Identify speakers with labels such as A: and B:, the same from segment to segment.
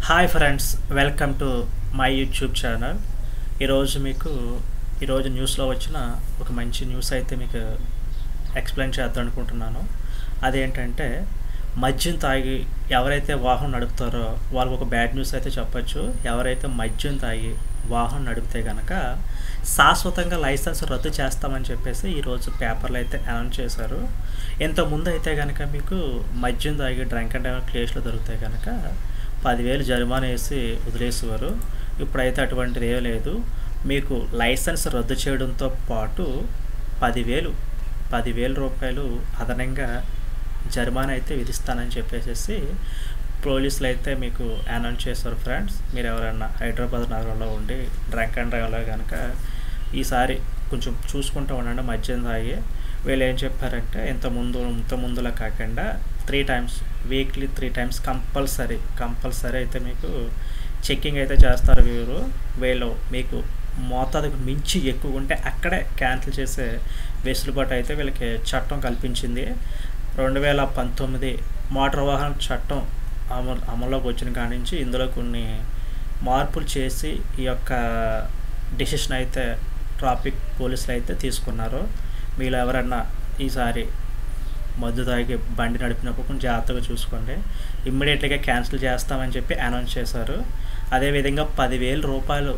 A: hi friends welcome to my YouTube channel ఈరోజు మీకు ఈరోజు న్యూస్లో వచ్చిన ఒక మంచి న్యూస్ అయితే మీకు ఎక్స్ప్లెయిన్ చేద్దాం అనుకుంటున్నాను అదేంటంటే మద్యం తాగి ఎవరైతే వాహనం నడుపుతారో వాళ్ళకి ఒక బ్యాడ్ న్యూస్ అయితే చెప్పొచ్చు ఎవరైతే మద్యం తాగి వాహనం నడిపితే కనుక శాశ్వతంగా లైసెన్స్ రద్దు చేస్తామని చెప్పేసి ఈరోజు పేపర్లు అయితే అనౌన్స్ చేశారు ఇంతకుముందు అయితే కనుక మీకు మద్యం తాగి డ్రంక్ అండ్ డ్రైవర్ కేసులు దొరికితే కనుక పదివేలు జరిమానా వేసి వదిలేసేవారు ఇప్పుడైతే అటువంటిది ఏమీ లేదు మీకు లైసెన్స్ రద్దు చేయడంతో పాటు పదివేలు పదివేల రూపాయలు అదనంగా జరిమానా అయితే విధిస్తానని చెప్పేసి పోలీసులు అయితే మీకు అనౌన్స్ చేస్తారు ఫ్రెండ్స్ మీరు ఎవరైనా హైదరాబాద్ నగరంలో ఉండి డ్రంక్ అండ్ డ్రైవ్లో కనుక ఈసారి కొంచెం చూసుకుంటూ ఉండండి మద్యం తాగి వీళ్ళు ఏం చెప్పారంటే ఇంత ముందు ఇంత ముందులా కాకుండా three times weekly three times compulsory compulsory అయితే మీకు చెక్కింగ్ అయితే చేస్తారు వీరు వీళ్ళు మీకు మోతాదుకు మించి ఎక్కువ ఉంటే అక్కడే క్యాన్సిల్ చేసే వెసులుబాటు అయితే వీళ్ళకి చట్టం కల్పించింది రెండు వేల పంతొమ్మిది మోటార్ వాహన చట్టం అమలు అమల్లోకి వచ్చిన కాడి నుంచి ఇందులో కొన్ని మార్పులు చేసి ఈ యొక్క డిసిషన్ అయితే ట్రాఫిక్ పోలీసులు అయితే తీసుకున్నారు మీలో ఎవరన్నా ఈసారి మద్దు తాగి బండి నడిపినప్పుడు కొంచెం జాగ్రత్తగా చూసుకోండి ఇమ్మీడియట్గా క్యాన్సిల్ చేస్తామని చెప్పి అనౌన్స్ చేశారు అదేవిధంగా పదివేల రూపాయలు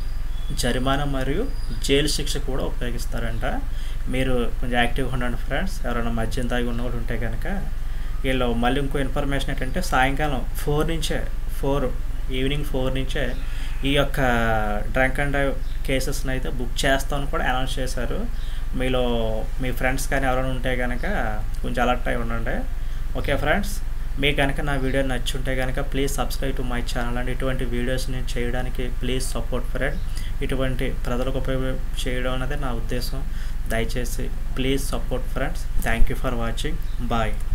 A: జరిమానా మరియు జైలు శిక్ష కూడా ఉపయోగిస్తారంట మీరు కొంచెం యాక్టివ్గా ఉండండి ఫ్రెండ్స్ ఎవరైనా మద్యం తాగి ఉన్న వాళ్ళు ఉంటే కనుక వీళ్ళు మళ్ళీ ఇంకో ఇన్ఫర్మేషన్ ఏంటంటే సాయంకాలం ఫోర్ నుంచే ఫోర్ ఈవినింగ్ ఫోర్ నుంచే ఈ యొక్క డ్రంక్ అండ్ డ్రైవ్ కేసెస్ని అయితే బుక్ చేస్తామని కూడా అనౌన్స్ చేశారు మీలో మీ ఫ్రెండ్స్ కానీ ఎవరైనా ఉంటే కనుక కొంచెం అలర్ట్ అయి ఉండండి ఓకే ఫ్రెండ్స్ మీకు కనుక నా వీడియో నచ్చుంటే కనుక please subscribe to my channel and ఇటువంటి వీడియోస్ నేను చేయడానికి ప్లీజ్ సపోర్ట్ ఫ్రెండ్ ఇటువంటి ప్రజలకు ఉపయోగ చేయడం అనేది నా ఉద్దేశం దయచేసి please support friends thank you for watching bye